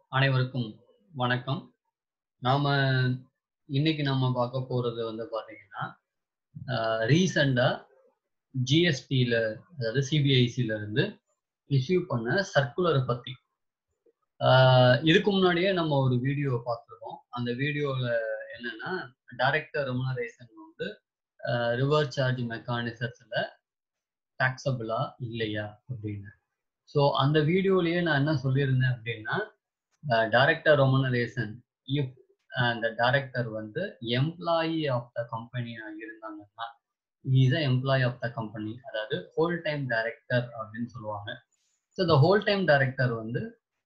அனைவருக்கும் வணக்கம். நாம இன்னைக்கு நம்ம பார்க்க போறது வந்து பார்த்தீங்கன்னா, அ ரீசென்ட்டா ஜிஎஸ்டில அதாவது சிபிஐசில இருந்து இஷ்யூ பண்ண சர்க்குலர பத்தி. ஆ இதுக்கு முன்னாடியே நம்ம ஒரு வீடியோ பார்த்துருக்கோம். அந்த வீடியோல என்னன்னா, டைரக்டர் ரெமுனரேஷன் வந்து அ ரிவர்ஸ் சார்ஜ் மெக்கானிசத்துல டாக்ஸபிளா இல்லையா அப்படின்னு. ஸோ அந்த வீடியோலயே நான் என்ன சொல்லியிருந்தேன் அப்படின்னா, அ டைரக்டர் ரெமுனரேஷன் இஃப் அந்த டைரக்டர் வந்து எம்ப்ளாயி ஆஃப் த கம்பெனியா இருந்தாங்கன்னா, he is a employee of the company. அதாவது ஹோல் டைம் டைரக்டர் அப்படின்னு சொல்லுவாங்க. ஸோ இந்த ஹோல் டைம் டைரக்டர் வந்து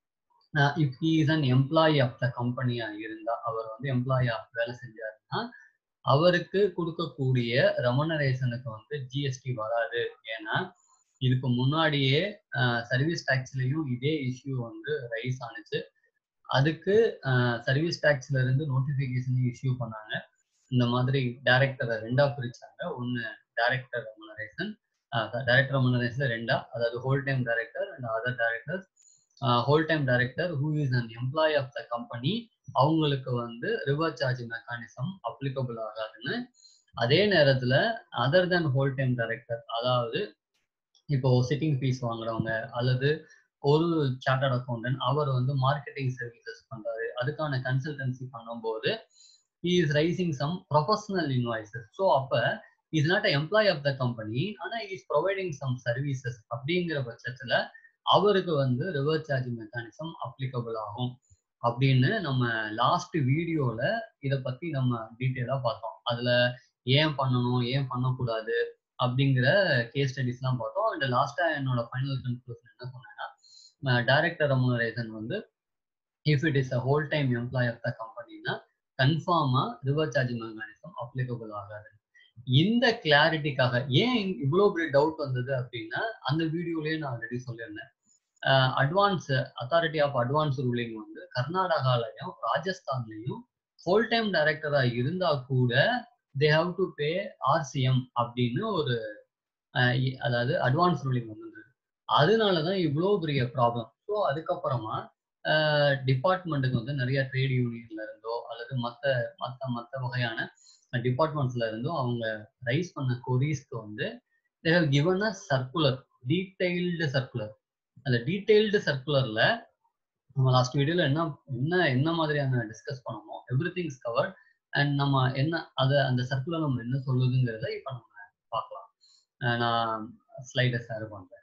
uh if he is an employee of the கம்பெனியா இருந்தா, அவர் வந்து எம்ப்ளாயியா வேலை செஞ்சாருன்னா, அவருக்கு குடுக்கக்கூடிய ரெமுனரேஷனுக்கு வந்து ஜிஎஸ்டி வராது. ஏன்னா, இதுக்கு முன்னாடியே அ சர்வீஸ் டாக்ஸ்லயும் இதே இஷ்யூ வந்து ரைஸ் ஆனுச்சு. அதுக்கு அ சர்வீஸ் டாக்ஸ்ல இருந்து நோட்டிஃபிகேஷன் இஷ்யூ பண்ணாங்க. இந்த மாதிரி டைரக்டர 2ஆ பிரிச்சாங்க. ஒண்ணு டைரக்டர் ரெமுனரேஷன் அ டைரக்டர் ரெமுனரேஷன்ல 2ஆ அதாவது whole time director and other directors. Uh whole time director who is an employee of the company அவங்களுக்கு வந்து ரிவர்ஸ் சார்ஜ் மெக்கானிசம் அப்ளிகபிள் ஆகாதுன்னு. அதே நேரத்துல other then whole time director அதாவது இப்போ சிட்டிங் ஃபீஸ் வாங்குறவங்க அல்லது ஒரு சார்ட்டர்ட் அக்கவுண்டன்ட் அவர் வந்து மார்க்கெட்டிங் சர்வீசஸ் பண்றாரு. அதுக்கான கன்சல்டன்சி பண்ணும்போது, he is raising some professional invoices. So அப்ப he is not a employee of the company. ஆனா he is providing some services அப்படிங்கிற பட்சத்துல அவருக்கு வந்து ரிவர்ஸ் சார்ஜ் மெக்கானிசம் அப்ளிகபிள் ஆகும். அப்படின்னு நம்ம லாஸ்ட் வீடியோல இத பத்தி நம்ம டீட்டெயிலா பார்த்தோம். அதுல ஏன் பண்ணணும்? ஏன் பண்ணக்கூடாது? அப்படிங்கிற கேஸ் ஸ்டடீஸ்லாம் பார்த்தோம். அண்ட் லாஸ்ட்டா என்னோட ஃபைனல் கன்க்ளூஷன் என்ன சொன்னேன்னா, அ டைரக்டர் ரெமுனரேஷன் வந்து if it is a whole time employee of the கம்பெனின்னா, கன்ஃபார்மா ரிவர்ஸ் சார்ஜ் மெக்கானிசம் அப்ளிகபிள் ஆகாது. இந்த கிளாரிட்டிக்காக ஏன் இவ்ளோ பெரிய டவுட் வந்தது அப்படின்னா, அந்த வீடியோலயே நான் ஆல்ரெடி சொல்லியிருந்தேன். Uh advance authority of advance ruling வந்து கர்நாடகாலயும், ராஜஸ்தான்லயும் ஹோல் டைம் டைரக்டரா இருந்தா கூட they have to pay RCM அப்படின்னு ஒரு அ இ அதாவது அட்வான்ஸ் ரூலிங் வந்திருந்தது. அதனால தான் இவ்ளோ பெரிய ப்ராப்ளம். ஸோ அதுக்கப்புறமா அ டிபார்ட்மென்ட்க்கு வந்து நெறைய ட்ரேட் யூனியன்ல இருந்தோ அல்லது மத்த மத்த மத்த வகையான டிபார்ட்மெண்ட்ஸ்ல இருந்தோ அவங்க ரைஸ் பண்ண கொரீஸ்க்கு வந்து they have given a circular detailed circular. அந்த டீட்டெயில்டு சர்க்குலர்ல நம்ம லாஸ்ட் வீடியோல என்ன என்ன என்ன மாதிரியான டிஸ்கஸ் பண்ணோமோ எவ்ரிதிங் இஸ் கவர்ட். அண்ட் நம்ம என்ன அத அந்த சர்க்குலர் நம்ம என்ன சொல்லுதுங்கிறத இப்ப நம்ம பார்க்கலாம். அ நான் ஸ்லைட ஷேர் பண்றேன்.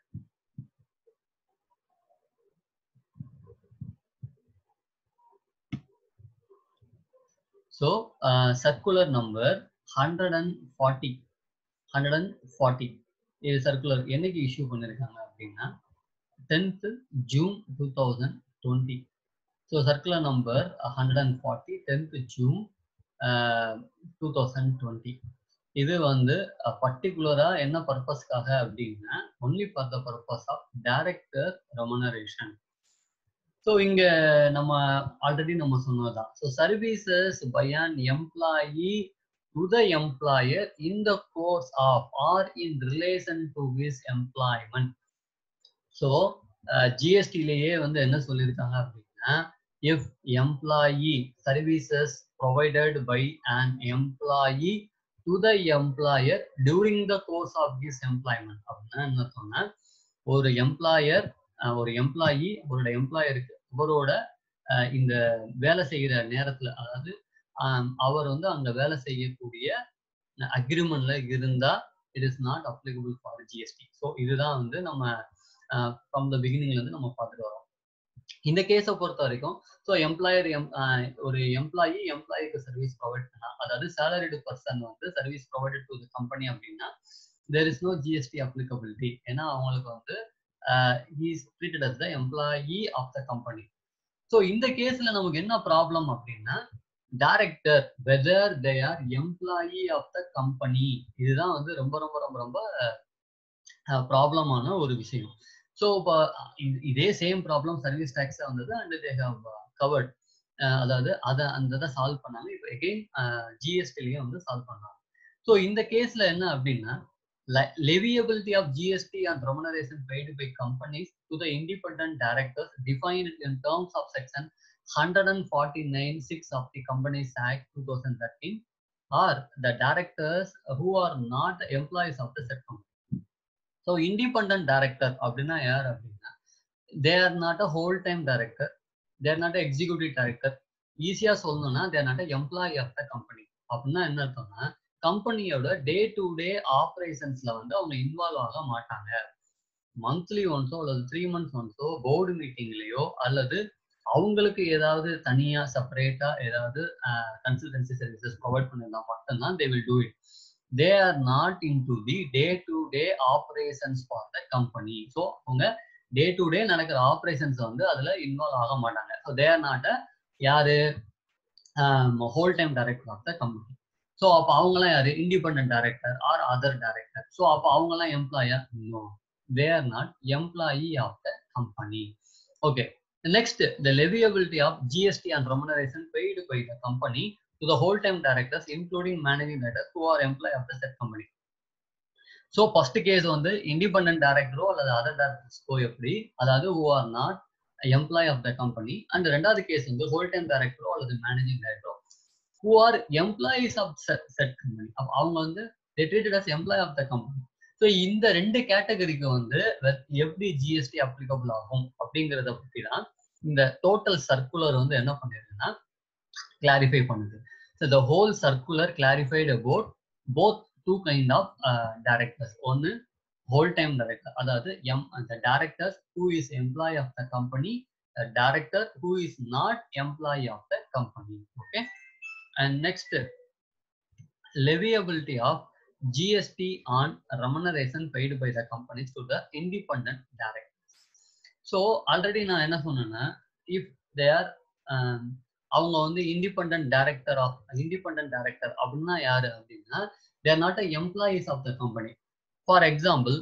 ஸோ அ சர்க்குலர் நம்பர் 140 140 இது சர்க்குலர் என்னைக்கு இஷ்யூ பண்ணியிருக்காங்க அப்படின்னா, 10த் ஜூன் 2020. ஸோ சர்க்குலர் நம்பர் 140 10த் ஜூன் அ 2020. இது வந்து அ பர்ட்டிகுலரா என்ன பர்ப்பஸ்க்காக அப்படின்னா, only for the purpose of director remuneration. So இங்க நம்ம ஆல்ரெடி நம்ம சொன்னது தான். So services by an employee to the employer in the course of or in relation to his employment. So அ ஜிஎஸ்டிலயே வந்து என்ன சொல்லியிருக்காங்க அப்படின்னா, if employee services provided by an employee to the employer during the course of his employment அப்படின்னா என்ன அர்த்தம்னா, ஒரு employer அ ஒரு எம்ப்ளாயி அவரோட எம்ப்ளாயருக்கு அவரோட அ இந்த வேலை செய்யற நேரத்துல அதாவது அ அவர் வந்து அங்க வேலை செய்யக்கூடிய அக்ரீமெண்ட்ல இருந்தா it is not applicable for GST. So இதுதான் வந்து நம்ம அ ஃப்ரம் த பிகினிங்ல இருந்து நம்ம பார்த்துட்டு வரோம். இந்த கேஸ பொறுத்தவரைக்கும் ஸோ எம்ப்ளாயர் எம் அ ஒரு எம்ப்ளாயி எம்ப்ளாயிக்கு சர்வீஸ் புரொவைட் பண்ணா அதாவது சேலரிடு பெர்சன் வந்து service provided to the company அப்படின்னா, there is no GST applicability. ஏன்னா அவங்களுக்கு வந்து uh he is treated as the employee of the company. So இந்த கேஸ்ல நமக்கு என்ன ப்ராப்ளம் அப்படின்னா, director whether they are employee of the company. இதுதான் வந்து ரொம்ப ரொம்ப ரொம்ப ரொம்ப அ ப்ராப்ளமான ஒரு விஷயம். ஸோ இப்ப இ இதே சேம் ப்ராப்ளம் சர்வீஸ் டாக்ஸ்ல வந்தது and they have covered. Uh அதாவது அத அந்த இத சால்வ் பண்ணாங்க. இப்ப அகைன் அ ஜிஎஸ்டிலயும் வந்து சால்வ் பண்றாங்க. ஸோ இந்த கேஸ்ல என்ன அப்படின்னா, leviability of GST and remuneration paid by companies to the independent directors defined in terms of section 149.6 of the Companies Act 2013 are the directors who are not the employees of the said company. So independent director அப்படின்னா யார் அப்படின்னா they are not a whole time director they are not a executive director ஈஸியா சொல்லணும்னா they're not employee of the company அப்படின்னா என்ன அர்த்தம்னா கம்பெனியோட டே to டே ஆப்ரேஷன்ஸ்ல வந்து அவங்க இன்வால்வ் ஆக மாட்டாங்க மந்த்லி ஒன்ஸோ அல்லது த்ரீ மந்த்ஸ் ஒன்ஸோ போர்டு மீட்டிங்லயோ அல்லது அவங்களுக்கு ஏதாவது தனியா செப்பரேட்டா ஏதாவது கன்சல்டன்சி சர்வீசஸ் ப்ரொவைட் பண்ணிருந்தா மட்டும்தான் they will do it they are not in to the day to day operations for the company so அவங்க டே டு டே நடக்கிற ஆப்ரேஷன்ஸ் வந்து அதுல இன்வால்வ் ஆக மாட்டாங்க ஸோ தே ஆர் நாட் யாரு whole time director of the company so அப்போ அவங்களாம் யாரு independent director or other director so அப்போ அவங்களாம் எம்ப்ளாயா no they are not employee of the company okay next the leviability of GST and remuneration paid by the company to the whole time directors including managing directors who are employee of the said company so first case வந்து independent டைரக்டரோ அல்லது other டைரக்டர்ஸ்க்கோ எப்படி அதாவது who are not employee of the company and ரெண்டாவது case வந்து whole time டைரக்டரோ அல்லது மேனேஜிங் டைரக்டரோ who are employees of said company அப்போ அவங்க வந்து treated as employee of the company so இந்த ரெண்டு கேட்டகரிக்கு வந்து எப்படி ஜிஎஸ்டி அப்ளிகபிள் ஆகும் அப்படிங்கிறத பற்றி தான் இந்த டோட்டல் சர்க்குலர் வந்து என்ன பண்ணிருக்குன்னா கிளாரிஃபை பண்ணுது so the whole circular clarified about both two kind of directors ஒன்று ஹோல் டைம் டைரக்டர் அதாவது எம் அந்த directors who is employee of the company director who is not employee of the company okay and next leviability of GST on remuneration paid by the companies to the independent directors. So already நான் என்ன சொன்னேன்னா if they are அவங்க வந்து independent director of independent director அப்படின்னா யாரு அப்படின்னா they're not a employees of the company for example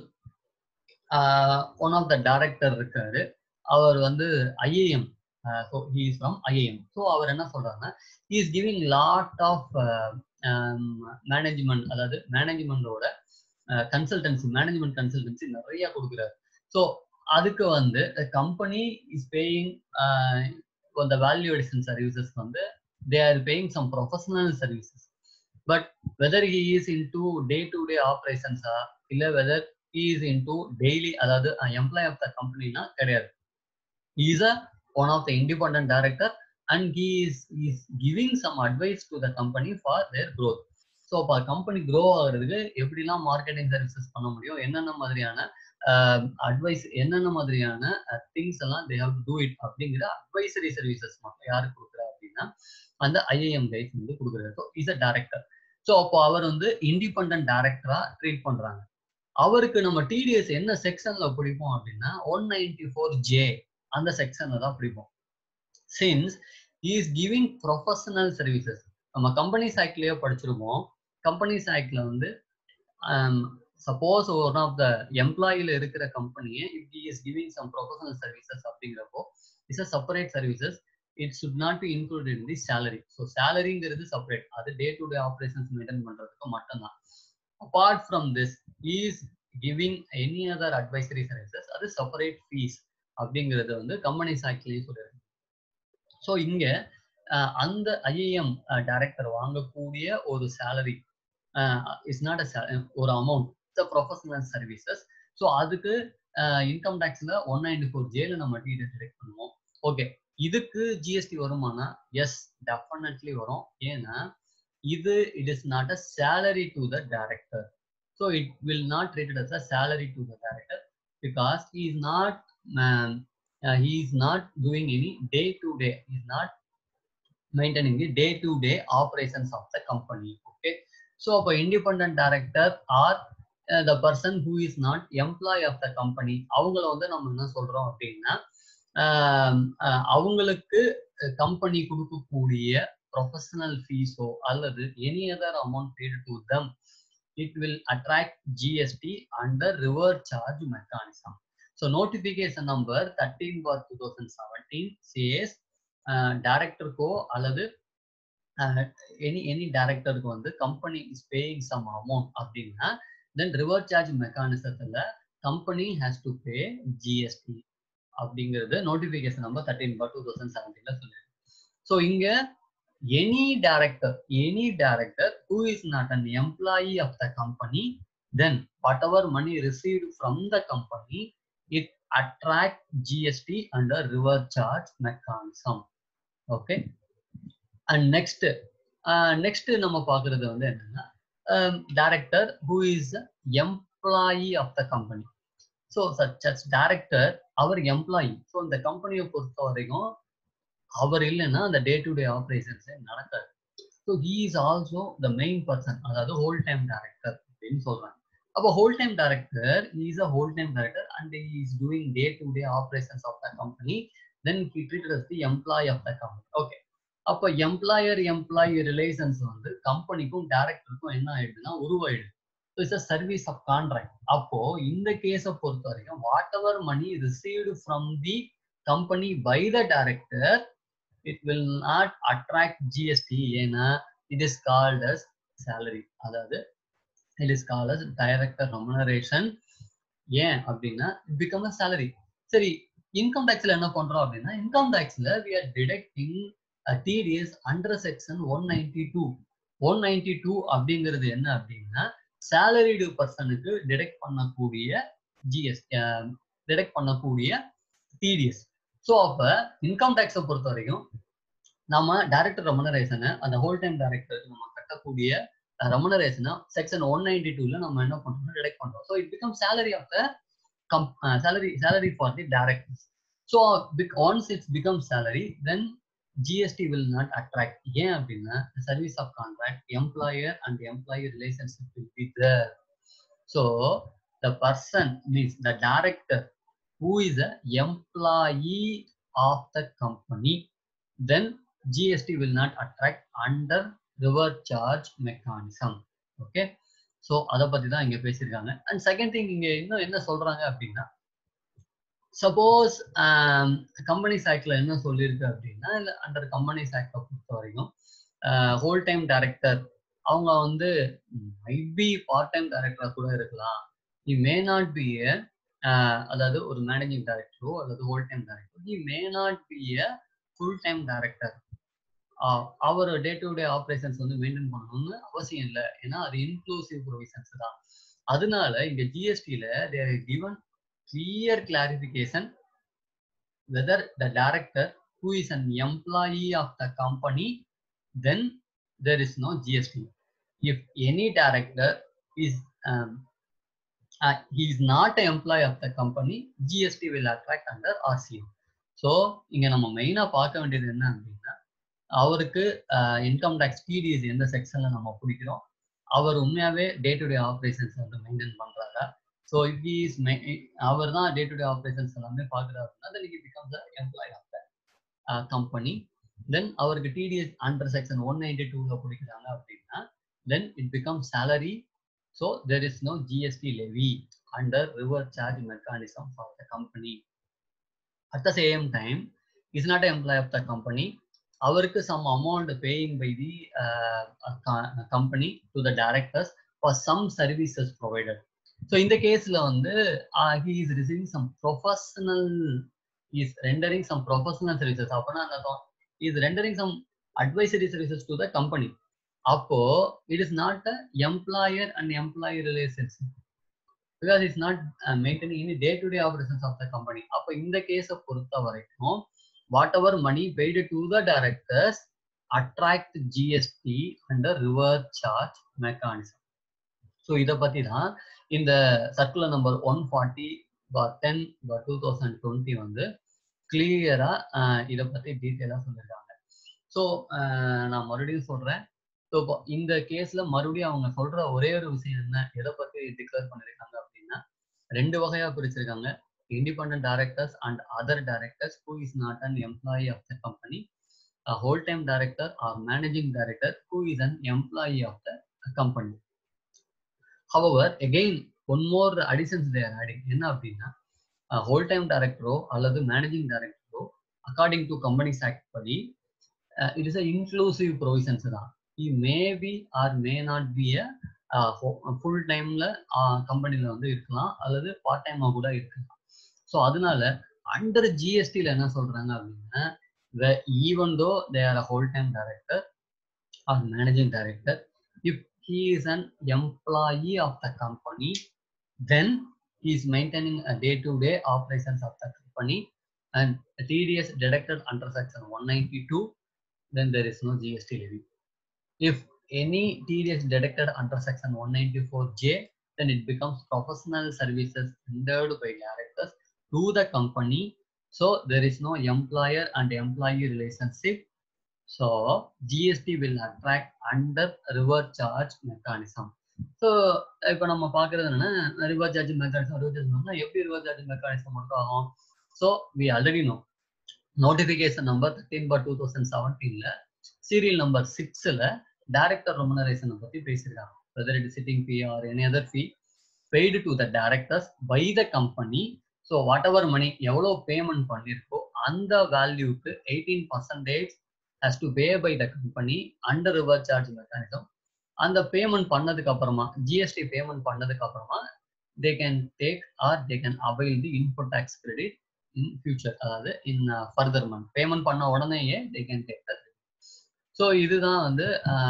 one of the director இருக்காரு அவர் வந்து IAM so he is from IAM so அவர் என்ன சொல்றாருன்னா he is giving lot of management அதாவது மேனேஜ்மெண்டோட கன்சல்டன்சி மேனேஜ்மெண்ட் கன்சல்டன்சி நிறைய கொடுக்குறாரு ஸோ அதுக்கு வந்து கம்பெனி இஸ் பேயிங் இந்த வேல்யூ அடிஷன் சர்வீசஸ் வந்து they are paying some professional services but whether he is into day to day ஆப்ரேஷன்ஸா இல்லை whether he is into daily அதாவது employee of the கம்பெனினா கிடையாது is a one of the independent director and he is is giving some advice to the company for their growth so அப்போ company grow ஆகுறதுக்கு எப்படிலாம் marketing services பண்ண முடியும் என்னென்ன மாதிரியான அட்வைஸ் என்னென்ன மாதிரியான திங்ஸ் எல்லாம் தே ஹவ் டூ இட் அப்படிங்கிற அட்வைசரி சர்வீசஸ் மட்டும் யாரு கொடுக்குறா அப்படின்னா அந்த ஐஏஎம் கைஸ் வந்து கொடுக்குறாரு so is a director so அப்போ அவர் வந்து இண்டிபெண்ட் டேரக்டரா ட்ரீட் பண்றாங்க அவருக்கு நம்ம டிடிஎஸ் என்ன செக்ஷன்ல பிடிப்போம் அப்படின்னா ஒன் நைன்டி ஃபோர் ஜே அந்த செக்ஷன்ல தான் பிடிப்போம் since is giving professional services நம்ம கம்பெனிஸ் ஆக்ட்லயே படிச்சிருப்போம் கம்பெனிஸ் ஆக்ட்ல வந்து சப்போஸ் ஒன் ஆஃப் த எம்ப்ளாயில இருக்கிற கம்பெனியை if he is giving some professional services அப்படிங்கிறப்போ is a separate services it should not be included in the salary so சேலரிங்கிறது செப்பரேட் அது day to day operations maintain பண்றதுக்கு மட்டும்தான் apart from this is giving any other advisory services அது separate fees அப்படிங்கிறது வந்து companies ஆக்ட்லேயும் சொல்லியிருக்கு so இங்க அந்த ஐஏஎம் டைரக்டர் வாங்கக்கூடிய ஒரு சேலரி இஸ் நாட் அ ஒரு amount it's professional services so அதுக்கு இன்கம் டேக்ஸ்ல ஒன் நைன்டி ஃபோர் ஜேல நம்ம டீடைல் டிடெக்ட் பண்ணுவோம் ஓகே இதுக்கு ஜிஎஸ்டி வருமானா எஸ் டெஃபினெட்லி வரும் ஏன்னா இது it is not a salary to the director so it will not treated as a salary to the director because he is not he is not doing any day to day is not maintaining the day-to-day operations of the company. Okay. So, அப்போ independent director or uh, the person who is not employee of the company அவங்கள வந்து நம்ம என்ன சொல்றோம் அப்படின்னா அவங்களுக்கு company கொடுக்கக்கூடிய professional ஃபீஸோ அல்லது any other amount paid to them it will attract GST under reverse charge mechanism so notification number thirteen bar two thousand seventeen CS டைரக்டருக்கோ அல்லது எனி எனி டைரக்டருக்கு வந்து company is paying some amount அப்படின்னா then reverse charge மெக்கானிசத்துல company has to pay GST அப்படிங்கிறது notification number thirteen bar two thousand செவன்டீன்ல சொல்லியிருக்கு so இங்க any director any director who is not an employee of the company then whatever money received from the company it attract GST under reverse charge mechanism okay and next next நம்ம பார்க்கறது வந்து என்னன்னா director who is employee of the company so such as director அவர் employee so இந்த கம்பெனியை பொறுத்த வரைக்கும் அவர் இல்லைன்னா அந்த டே டு டே ஆப்ரேஷன்ஸே நடக்காது so he is also the main person அதாவது ஹோல் டைம் டைரக்டர் அப்படின்னு சொல்றாங்க அப்போ whole time director is a whole time director and is doing day to day operations of the company then he treated as the employee of the company okay அப்போ employer employee relations வந்து கம்பெனிக்கும் டைரக்டருக்கும் என்ன ஆயிடுதுன்னா உருவாயிடுது it's a service of contract அப்போ இந்த கேஸை பொறுத்த வரைக்கும் whatever money received from the company by the director it will not attract GST ஏன்னா it is called as salary அதாவது it is called as director remuneration ஏன் அப்படின்னா it become a salary சரி இன்கம் டேக்ஸ்ல என்ன பண்றோம் அப்படின்னா income டேக்ஸ்ல we are detecting TDS under section one ninety two one ninety two அப்படிங்கிறது என்ன அப்படின்னா சேலரிடு பர்சனுக்கு டிடெக்ட் பண்ணக்கூடிய ஜிஎஸ் டிடெக்ட் பண்ணக்கூடிய டிடிஎஸ் ஸோ அப்போ இன்கம் டேக்ஸை பொறுத்த வரைக்கும் நம்ம டைரக்டர் ரெமுனரேஷனை அந்த ஹோல் டைம் டைரக்டருக்கு நம்ம கட்டக்கூடிய ரெமுனரேஷனை செக்ஷன் ஒன் நைன்டி டூல நம்ம என்ன பண்றோம் டிடெக்ட் பண்றோம் so it become salary of the come salary salary for the directors so once it's become salary then GST will not attract ஏன் அப்படின்னா service of contract employer and employee relationship will be there so the person means the director who is a employee of the company then gst will not attract under reverse charge mechanism okay so அதை பத்தி தான் இங்க பேசியிருக்காங்க and second thing இங்க இன்னும் என்ன சொல்றாங்க அப்படின்னா சப்போஸ் கம்பெனிஸ் ஆக்ட்ல என்ன சொல்லியிருக்கு அப்படின்னா இல்லை அண்டர் கம்பெனிஸ் ஆக்டை பொறுத்த வரைக்கும் ஹோல் டைம் டைரக்டர் அவங்க வந்து மைட் பி பார்ட் டைம் டைரக்டரா கூட இருக்கலாம் இ மே நாட் பி ஏ அதாவது ஒரு மேனேஜிங் டைரக்டரோ அல்லது whole time director he may not be a full time director அவர் டே டு டே ஆப்ரேஷன்ஸ் வந்து மெயின்டைன் பண்ணணும்னு அவசியம் இல்லை ஏன்னா அது இன்க்ளூசிவ் ப்ரொவிஷன்ஸ் தான் அதனால இங்க ஜிஎஸ்டியில they're given clear clarification whether the director who is an employee of the company then there is no GST. If any director is um, uh, he is not an employee of the company, GST will attract under RCM. So இங்க நம்ம மெயினா பார்க்க வேண்டியது என்ன அப்படின்னா அவருக்கு income tax TDS எந்த செக்ஷன்ல நம்ம பிடிக்கிறோம் அவர் உண்மையாவே டே டு டே ஆப்ரேஷன்ஸ் வந்து மெயின்டைன் பண்றாரா ஸோ இஃப் இஸ் அவர் தான் டே டு டே ஆப்ரேஷன்ஸ் எல்லாமே பார்க்குறாருன்னா then it becomes employee of the company then அவருக்கு TDS under section one ninety டூல பிடிக்கிறாங்க அப்படின்னா then it become salary so there is no GST levy under reverse charge mechanism for the company at the same time is not employee of the company அவருக்கு some amount paying by the company to the directors for some services provided so இந்த கேஸ்ல வந்து he is receiving some professional is rendering some professional services அப்படின்னா அந்த is rendering some advisory services to the company அப்போ it is not a employer and employee relationship because it's not maintaining any day to day operations of the company அப்போ இந்த கேஸை பொறுத்த வரைக்கும் whatever money paid to the directors attract GST under reverse charge mechanism so இதை பத்தி தான் இந்த circular number one forty bar ten bar two thousand twenty வந்து கிளியரா இதை பத்தி டீட்டெயிலாக சொல்லியிருக்காங்க ஸோ நான் மறுபடியும் சொல்றேன் ஸோ இப்போ இந்த கேஸ்ல மறுபடியும் அவங்க சொல்ற ஒரே ஒரு விஷயம் என்ன எதை பத்தி டிக்ளேர் பண்ணிருக்காங்க அப்படின்னா ரெண்டு வகையா பிரிச்சிருக்காங்க independent directors and other directors who is not an employee of the company whole time director or managing director who is an employee of the company however again one more additions there adding என்ன அப்படின்னா whole time டைரக்டரோ அல்லது managing டைரக்டரோ according to companies act படி it is a inclusive provisions தான் he may be or may not be a full டைம்ல கம்பெனில வந்து இருக்கலாம் அல்லது பார்ட் டைமா கூட இருக்கலாம் ஸோ அதனால அண்டர் ஜிஎஸ்டியில் என்ன சொல்றாங்க அப்படின்னா even though they are a whole time director or managing director if he is an employee of the company then he is maintaining a day-to-day operations of the company and TDS deducted under section 192 then there is no GST levy if any TDS deducted under section 194J then it becomes professional services rendered by directors to the company so there is no employer and employee relationship so GST will attract under reverse charge mechanism. So இப்போ நம்ம பார்க்கறது என்னன்னா reverse charge mechanism reverse charge எப்படி reverse charge mechanism work ஆகும் so we already know notification number thirteen bar two thousand செவன்டீன்ல serial number சிக்ஸில் director ரொமனரைசனை பற்றி பேசியிருக்காங்க whether it sitting fee or any other fee paid to the directors by the company so whatever money எவ்வளோ payment பண்ணியிருக்கோ அந்த வேல்யூக்கு eighteen percentage has to pay by the company under reverse charge mechanism அந்த payment பண்ணதுக்கு அப்புறமா GST payment பண்ணதுக்கு அப்புறமா they can take or they can avail the input tax credit in future அதாவது இன் ஃபர்தர் மந்த் பேமெண்ட் பண்ண உடனேயே they can take that so இதுதான் வந்து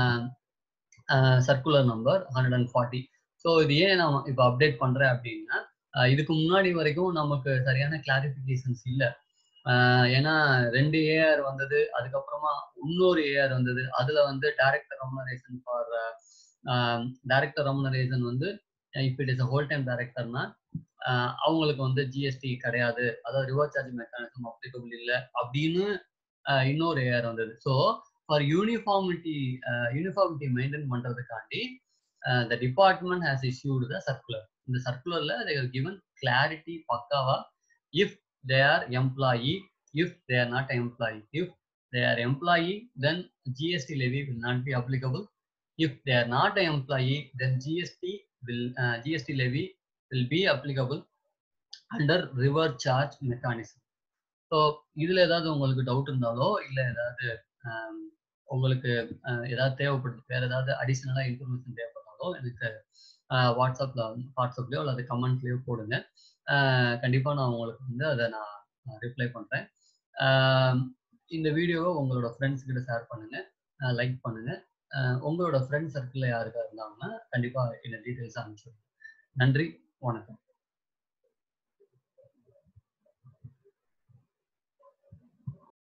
circular number hundred and forty so இது ஏன் நான் இப்போ அப்டேட் பண்ணுறேன் அப்படின்னா இதுக்கு முன்னாடி வரைக்கும் நமக்கு சரியான கிளாரிஃபிகேஷன்ஸ் இல்லை ஏன்னா ரெண்டு ஏஆர் வந்தது அதுக்கப்புறமா இன்னொரு ஏஆர் வந்தது அதுல வந்து director remuneration for director remuneration வந்து இப்போ இட் இஸ் ஹோல் டைம் டைரக்டர்னா அவங்களுக்கு வந்து ஜிஎஸ்டி கிடையாது அதாவது ரிவர்ஸ் சார்ஜ் மெக்கானிசம் அப்ளிகபிள் இல்லை அப்படின்னு இன்னொரு ஏஆர் வந்தது so for uniformity uniformity maintain பண்றதுக்காண்டி the department has issued the circular இந்த சர்க்குலர்ல கிவன் கிளாரிட்டி பக்காவா if they are employee if they are not employee if they are employee then gst levy will not be applicable if they are not an employee then gst will uh, gst levy will be applicable under reverse charge mechanism so இதில் ஏதாவது உங்களுக்கு doubt இருந்தாலோ இல்லை ஏதாவது உங்களுக்கு ஏதாவது தேவைப்படுது வேறு ஏதாவது அடிஷ்னலாக இன்ஃபர்மேஷன் தேவைப்பட்டாலோ எனக்கு வாட்ஸ்அப்பில் வாட்ஸ்அப்லேயோ அல்லது கமெண்ட்லேயோ போடுங்க கண்டிப்பாக நான் உங்களுக்கு வந்து அதை நான் ரிப்ளை பண்ணுறேன் இந்த வீடியோவை உங்களோட ஃப்ரெண்ட்ஸ் கிட்ட ஷேர் பண்ணுங்கள் லைக் பண்ணுங்கள் உங்களோட ஃப்ரெண்ட் சர்க்கிளில் யாருக்கா இருந்தாங்கன்னா கண்டிப்பாக இந்த டீட்டெயில்ஸ் அனுப்பிச்சுடுங்க நன்றி வணக்கம்